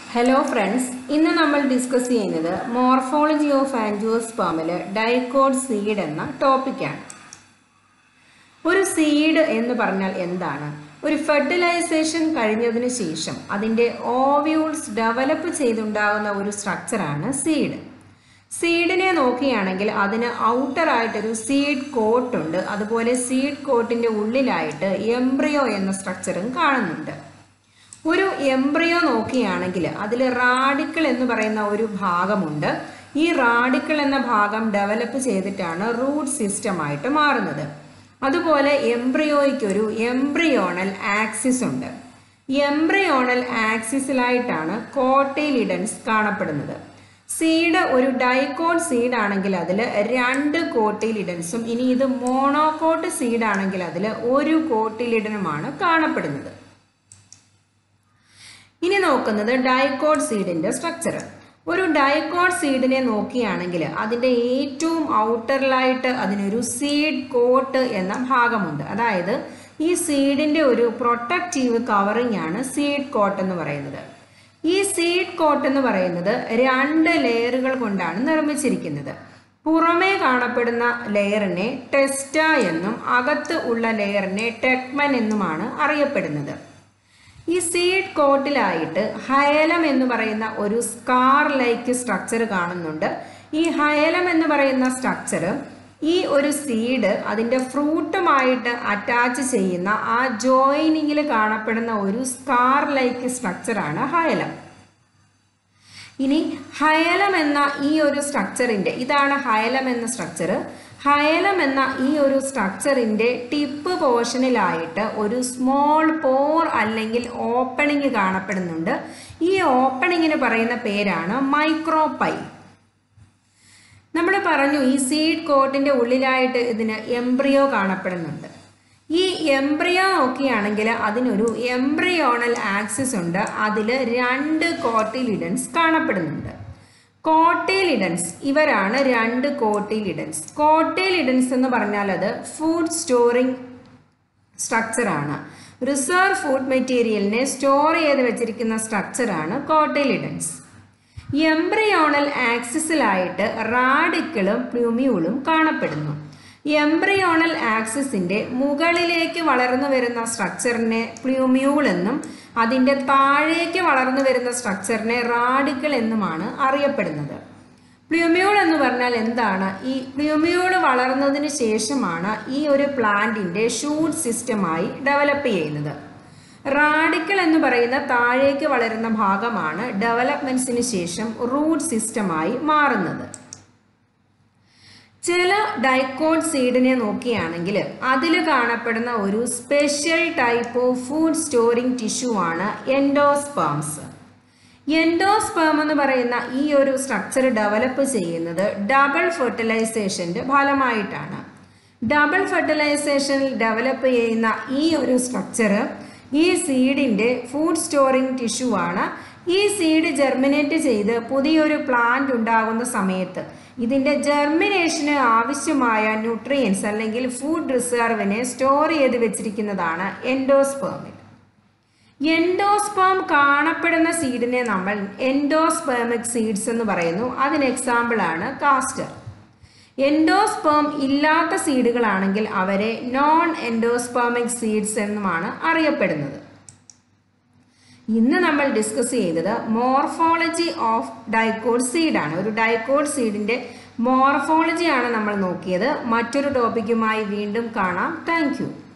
hello friends ഇന്ന് നമ്മൾ discuss ചെയ്യുന്നത് മോർഫോളജി ഓഫ് ആൻജിയോസ്പാമിൽ ഡൈക്കോഡ് സീഡ് എന്ന ടോപ്പിക്കാണ് ഒരു സീഡ് എന്ന് പറഞ്ഞാൽ എന്താണ് ഒരു ഫെർട്ടിലൈസേഷൻ കഴിഞ്ഞതിന് ശേഷം അതിൻ്റെ ഓവ്യൂൾസ് ഡെവലപ്പ് ചെയ്തുണ്ടാകുന്ന ഒരു സ്ട്രക്ചറാണ് സീഡ് സീഡിനെ നോക്കുകയാണെങ്കിൽ അതിന് ഔട്ടറായിട്ടൊരു സീഡ് കോട്ട് ഉണ്ട് അതുപോലെ സീഡ് കോട്ടിൻ്റെ ഉള്ളിലായിട്ട് എംബ്രിയോ എന്ന സ്ട്രക്ചറും കാണുന്നുണ്ട് ഒരു എംബ്രിയോ നോക്കുകയാണെങ്കിൽ അതിൽ റാഡിക്കിൾ എന്ന് പറയുന്ന ഒരു ഭാഗമുണ്ട് ഈ റാഡിക്കിൾ എന്ന ഭാഗം ഡെവലപ്പ് ചെയ്തിട്ടാണ് റൂട്ട് സിസ്റ്റമായിട്ട് മാറുന്നത് അതുപോലെ എംബ്രിയോയ്ക്ക് ഒരു എംബ്രിയോണൽ ആക്സിസ് ഉണ്ട് എംബ്രിയോണൽ ആക്സിസിലായിട്ടാണ് കോട്ടയിലിഡൻസ് കാണപ്പെടുന്നത് സീഡ് ഒരു ഡൈക്കോട്ട് സീഡ് ആണെങ്കിൽ അതിൽ രണ്ട് കോട്ടിലിഡൻസും ഇനി ഇത് മോണോകോട്ട് സീഡ് ആണെങ്കിൽ അതിൽ ഒരു കോട്ടിലിഡനുമാണ് കാണപ്പെടുന്നത് ഇനി നോക്കുന്നത് ഡൈക്കോഡ് സീഡിന്റെ സ്ട്രക്ചർ ഒരു ഡൈക്കോഡ് സീഡിനെ നോക്കുകയാണെങ്കിൽ അതിൻ്റെ ഏറ്റവും ഔട്ടറിലായിട്ട് അതിനൊരു സീഡ് കോട്ട് എന്ന ഭാഗമുണ്ട് അതായത് ഈ സീഡിൻ്റെ ഒരു പ്രൊട്ടക്റ്റീവ് കവറിംഗ് ആണ് സീഡ് കോട്ട് എന്ന് പറയുന്നത് ഈ സീഡ് കോട്ട് എന്ന് പറയുന്നത് രണ്ട് ലെയറുകൾ കൊണ്ടാണ് നിർമ്മിച്ചിരിക്കുന്നത് പുറമേ കാണപ്പെടുന്ന ലെയറിനെ ടെസ്റ്റ എന്നും അകത്ത് ഉള്ള ലെയറിനെ ടെക്മൻ എന്നുമാണ് അറിയപ്പെടുന്നത് ഈ സീഡ് കോട്ടിലായിട്ട് ഹയലം എന്ന് പറയുന്ന ഒരു സ്കാർ ലൈക്ക് സ്ട്രക്ചർ കാണുന്നുണ്ട് ഈ ഹയലം എന്ന് പറയുന്ന സ്ട്രക്ചർ ഈ ഒരു സീഡ് അതിൻ്റെ ഫ്രൂട്ടുമായിട്ട് അറ്റാച്ച് ചെയ്യുന്ന ആ ജോയിനിങ്ങിൽ കാണപ്പെടുന്ന ഒരു സ്കാർ ലൈക്ക് സ്ട്രക്ചറാണ് ഹയലം ഇനി ഹയലം എന്ന ഈ ഒരു സ്ട്രക്ചറിൻ്റെ ഇതാണ് ഹയലം എന്ന സ്ട്രക്ചർ ഹയലം എന്ന ഈ ഒരു സ്ട്രക്ചറിൻ്റെ ടിപ്പ് പോർഷനിലായിട്ട് ഒരു സ്മോൾ പോർ അല്ലെങ്കിൽ ഓപ്പണിംഗ് കാണപ്പെടുന്നുണ്ട് ഈ ഓപ്പണിങ്ങിന് പറയുന്ന പേരാണ് മൈക്രോപൈ നമ്മൾ പറഞ്ഞു ഈ സീഡ് കോട്ടിൻ്റെ ഉള്ളിലായിട്ട് ഇതിന് എംബ്രിയോ കാണപ്പെടുന്നുണ്ട് ഈ എംബ്രിയോ നോക്കുകയാണെങ്കിൽ അതിനൊരു എംബ്രിയോണൽ ആക്സിസ് ഉണ്ട് അതിൽ രണ്ട് കോട്ടിലിഡൻസ് കാണപ്പെടുന്നുണ്ട് കോട്ടേലിഡൻസ് ഇവരാണ് രണ്ട് കോട്ടേലിഡൻസ് കോട്ടേലിഡൻസ് എന്ന് പറഞ്ഞാൽ അത് ഫുഡ് സ്റ്റോറിംഗ് സ്ട്രക്ചറാണ് റിസർവ് ഫുഡ് മെറ്റീരിയലിനെ സ്റ്റോർ ചെയ്ത് വെച്ചിരിക്കുന്ന സ്ട്രക്ചറാണ് കോട്ടേലിഡൻസ് എംബ്രിയോണൽ ആക്സിസിലായിട്ട് റാഡിക്കിളും പ്ലൂമ്യൂളും കാണപ്പെടുന്നു എംബ്രിയോണൽ ആക്സിസിന്റെ മുകളിലേക്ക് വളർന്നു വരുന്ന സ്ട്രക്ചറിനെ പ്ലൂമ്യൂൾ എന്നും അതിൻ്റെ താഴേക്ക് വളർന്നു വരുന്ന സ്ട്രക്ചറിനെ റാഡിക്കിൾ എന്നുമാണ് അറിയപ്പെടുന്നത് പ്ലൂമ്യൂൾ എന്ന് പറഞ്ഞാൽ എന്താണ് ഈ പ്ലൂമ്യൂൾ വളർന്നതിന് ശേഷമാണ് ഈ ഒരു പ്ലാന്റിൻ്റെ ഷൂട്ട് സിസ്റ്റമായി ഡെവലപ്പ് ചെയ്യുന്നത് റാഡിക്കിൾ എന്ന് പറയുന്ന താഴേക്ക് വളരുന്ന ഭാഗമാണ് ഡെവലപ്മെൻറ്റ്സിന് ശേഷം റൂട്ട് സിസ്റ്റമായി മാറുന്നത് ചില ഡൈക്കോഡ് സീഡിനെ നോക്കുകയാണെങ്കിൽ അതിൽ കാണപ്പെടുന്ന ഒരു special type of food storing tissue ആണ് എൻഡോസ്പേംസ് എൻഡോസ്പേം എന്ന് പറയുന്ന ഈ ഒരു സ്ട്രക്ചർ ഡെവലപ്പ് ചെയ്യുന്നത് ഡബിൾ ഫെർട്ടിലൈസേഷൻ്റെ ഫലമായിട്ടാണ് ഡബിൾ ഫെർട്ടിലൈസേഷനിൽ ഡെവലപ്പ് ചെയ്യുന്ന ഈ ഒരു സ്ട്രക്ചർ ഈ സീഡിൻ്റെ ഫുഡ് സ്റ്റോറിംഗ് ടിഷ്യൂ ആണ് ഈ സീഡ് ജെർമിനേറ്റ് ചെയ്ത് പുതിയൊരു പ്ലാന്റ് ഉണ്ടാകുന്ന സമയത്ത് ഇതിൻ്റെ ജെർമിനേഷന് ആവശ്യമായ ന്യൂട്രിയൻസ് അല്ലെങ്കിൽ ഫുഡ് റിസർവിനെ സ്റ്റോർ ചെയ്ത് വെച്ചിരിക്കുന്നതാണ് എൻഡോസ്പേമിൽ എൻഡോസ്പേം കാണപ്പെടുന്ന സീഡിനെ നമ്മൾ എൻഡോസ്പേമിക് സീഡ്സ് എന്ന് പറയുന്നു അതിന് എക്സാമ്പിളാണ് കാസ്റ്റർ എൻഡോസ്പേം ഇല്ലാത്ത സീഡുകളാണെങ്കിൽ അവരെ നോൺ എൻഡോസ്പേമിക് സീഡ്സ് എന്നുമാണ് അറിയപ്പെടുന്നത് ഇന്ന് നമ്മൾ ഡിസ്കസ് ചെയ്തത് മോർഫോളജി ഓഫ് ഡൈക്കോഡ് സീഡാണ് ഒരു ഡൈക്കോഡ് സീഡിൻ്റെ മോർഫോളജിയാണ് നമ്മൾ നോക്കിയത് മറ്റൊരു ടോപ്പിക്കുമായി വീണ്ടും കാണാം താങ്ക്